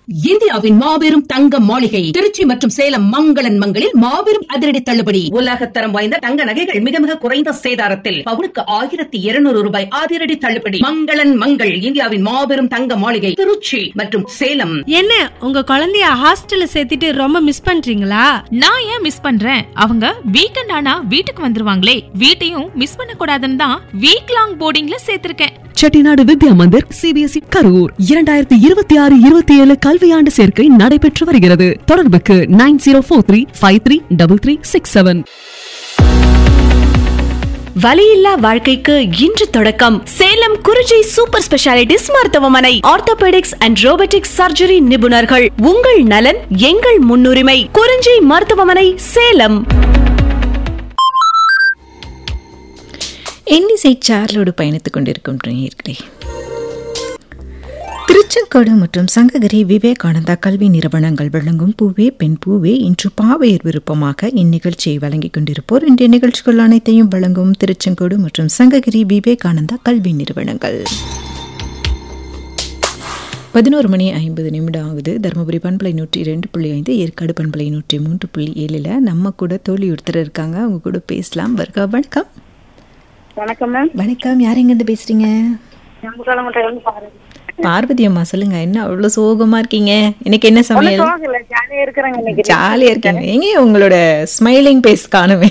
இந்தியாவின் மாபெரும் தங்க மாளிகை திருச்சி மற்றும் சேலம் மங்களன் மங்களில் மாபெரும் அதிரடி தள்ளுபடி உலகத்தரம் வாய்ந்த தங்க நகைகள் மிக மிக குறைந்த சேதாரத்தில் பவுனுக்கு ஆயிரத்தி இருநூறு ரூபாய் அதிரடி தள்ளுபடி மங்களன் மங்கள் இந்தியாவின் மாபெரும் தங்க மாளிகை திருச்சி மற்றும் சேலம் என்ன உங்க குழந்தைய ஹாஸ்டல்ல சேர்த்துட்டு ரொம்ப மிஸ் பண்றீங்களா நான் ஏன் மிஸ் பண்றேன் அவங்க வீக்கெண்ட் ஆனா வீட்டுக்கு வந்துருவாங்களே வீட்டையும் மிஸ் பண்ண கூடாதுன்னு தான் வீக் லாங் போர்டிங்ல சேர்த்திருக்கேன் செட்டிநாடு வித்யா மந்திர் சிபிஎஸ்இ கரூர் இரண்டாயிரத்தி இருபத்தி ஆறு இருபத்தி ஏழு கல்வியாண்டு சேர்க்கை நடைபெற்று வருகிறது தொடர்புக்கு nine zero four three five three double three six seven வலியில்லா வாழ்க்கைக்கு இன்று தொடக்கம் சேலம் குறிஞ்சி சூப்பர் ஸ்பெஷாலிட்டிஸ் மருத்துவமனை ஆர்த்தோபெடிக்ஸ் அண்ட் ரோபோட்டிக்ஸ் சர்ஜரி நிபுணர்கள் உங்கள் நலன் எங்கள் முன்னுரிமை குறிஞ்சி மருத்துவமனை சேலம் எண்ணிசை சார்லோடு பயணித்துக் கொண்டிருக்கும் நேயர்களே திருச்செங்கோடு மற்றும் சங்ககிரி விவேகானந்தா கல்வி நிறுவனங்கள் வழங்கும் பூவே பெண் பூவே இன்று பாவையர் விருப்பமாக இந்நிகழ்ச்சியை வழங்கிக் கொண்டிருப்போர் இன்றைய நிகழ்ச்சிகள் அனைத்தையும் வழங்கும் திருச்செங்கோடு மற்றும் சங்ககிரி விவேகானந்தா கல்வி நிறுவனங்கள் பதினோரு மணி ஐம்பது நிமிடம் ஆகுது தருமபுரி பண்பலை நூற்றி ரெண்டு புள்ளி ஐந்து ஏற்காடு பண்பலை நூற்றி மூன்று புள்ளி ஏழில் நம்ம கூட தோழி ஒருத்தர் இருக்காங்க அவங்க கூட பேசலாம் வருக வணக்கம் வணக்கம் மேம் வணக்கம் யார் எங்கேருந்து பேசுறீங்க நம்புகாலமட்டையிலிருந்து பாருங்க பார்வதி அம்மா சொல்லுங்க என்ன அவ்வளவு சோகமா இருக்கீங்க இன்னைக்கு என்ன சமையல் போகல ஜாலியா இருக்கிறாங்க இன்னைக்கு ஜாலியா இருக்கீங்க எங்க உங்களோட ஸ்மைலிங் பேஸ் காணுமே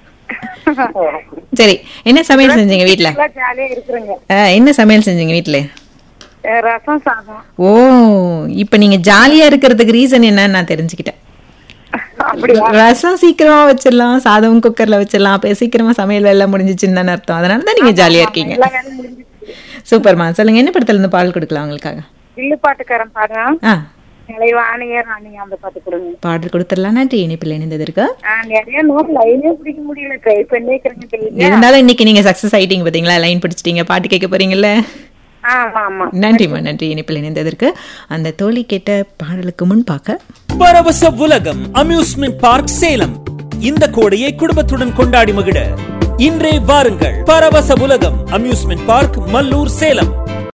சரி என்ன சமையல் செஞ்சீங்க வீட்ல எல்லாம் ஜாலியா இருக்கிறாங்க ஆ, என்ன சமையல் செஞ்சீங்க வீட்ல அஹ் ரசம் சாதம் ஓ இப்ப நீங்க ஜாலியா இருக்கிறதுக்கு ரீசன் என்னன்னு நான் தெரிஞ்சுக்கிட்டேன் அப்படியா ரசம் சீக்கிரமா வச்சிடலாம் சாதம் குக்கர்ல வச்சிடலாம் அப்ப சீக்கிரமா சமையல் எல்லாம் முடிஞ்சிச்சுன்னு தானே அர்த்தம் அதனால தான் நீங்க ஜாலியா இருக்கீங்க எல்லா வேலையும் முடிஞ்சிச்சு சூப்பர்மா சொல்லுங்க என்ன படத்துல இருந்து பால் கொடுக்கலாம் உங்களுக்காக வில்லு பாட்டுக்காரன் பாடுங்க ஆ நிலைவாணியர் ராணிங்க அந்த பாட்டு கொடுங்க பாடல் கொடுத்துடலாம் நன்றி இணைப்பில் இணைந்ததற்கு ஆஹ் நிறைய நோட் லைனே பிடிக்க முடியல ட்ரை பண்ணி இருக்கிறேங்க தெரியல இருந்தாலும் இன்னைக்கு நீங்க சக்சஸ் ஆயிட்டீங்க பாத்தீங்களா லைன் பிடிச்சிட்டீங்க பாட்டு கேட்க போறீங்கல்ல ஆமா ஆமா நன்றிம்மா நன்றி இணைப்பில் இணைந்ததற்கு அந்த தோழி கேட்ட பாடலுக்கு முன் பார்க்க பரவச உலகம் அம்யூஸ்மெண்ட் பார்க் சேலம் இந்த கோடையை குடும்பத்துடன் கொண்டாடி மகிழ இன்றே வாருங்கள் பரவச உலகம் amusement park Mallur Salem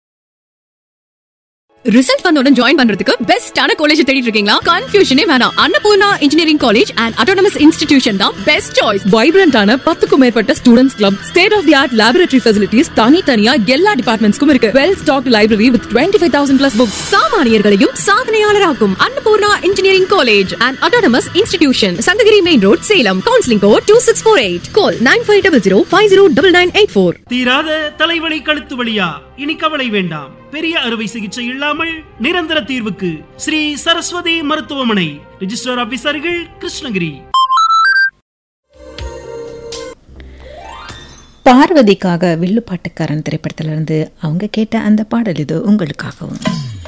result வந்தோட ஜாயின் பண்றதுக்கு பெஸ்டான காலேஜ் தேடிட்டு இருக்கீங்களா கன்ஃபியூஷனே வேணாம் Annapoorna engineering college and autonomous institution தான் பெஸ்ட் சாய்ஸ் வைப்ரண்டான பத்துக்கும் மேற்பட்ட students club state of the art laboratory facilities தனித்தனியா எல்லா டிபார்ட்மெண்ட்ஸ்க்கும் இருக்கு well stock library with twenty five thousand plus books சாமானியர்களையும் சாதனையாளராக்கும் Annapoorna engineering college and autonomous institution Sankagiri main road Salem counselling code two six four eight call nine five double zero five zero double nine eight four தீராத தலைவலி கழுத்து வலியா இனி கவலை வேண்டாம் பெரிய அறுவை சிகிச்சை இல்லாமல் நிரந்தர தீர்வுக்கு ஸ்ரீ சரஸ்வதி மருத்துவமனை ரிஜிஸ்டர் ஆபீசர்கள் கிருஷ்ணகிரி பார்வதிக்காக வில்லுப்பாட்டுக்காரன் திரைப்படத்திலிருந்து அவங்க கேட்ட அந்த பாடல் இது உங்களுக்காகவும்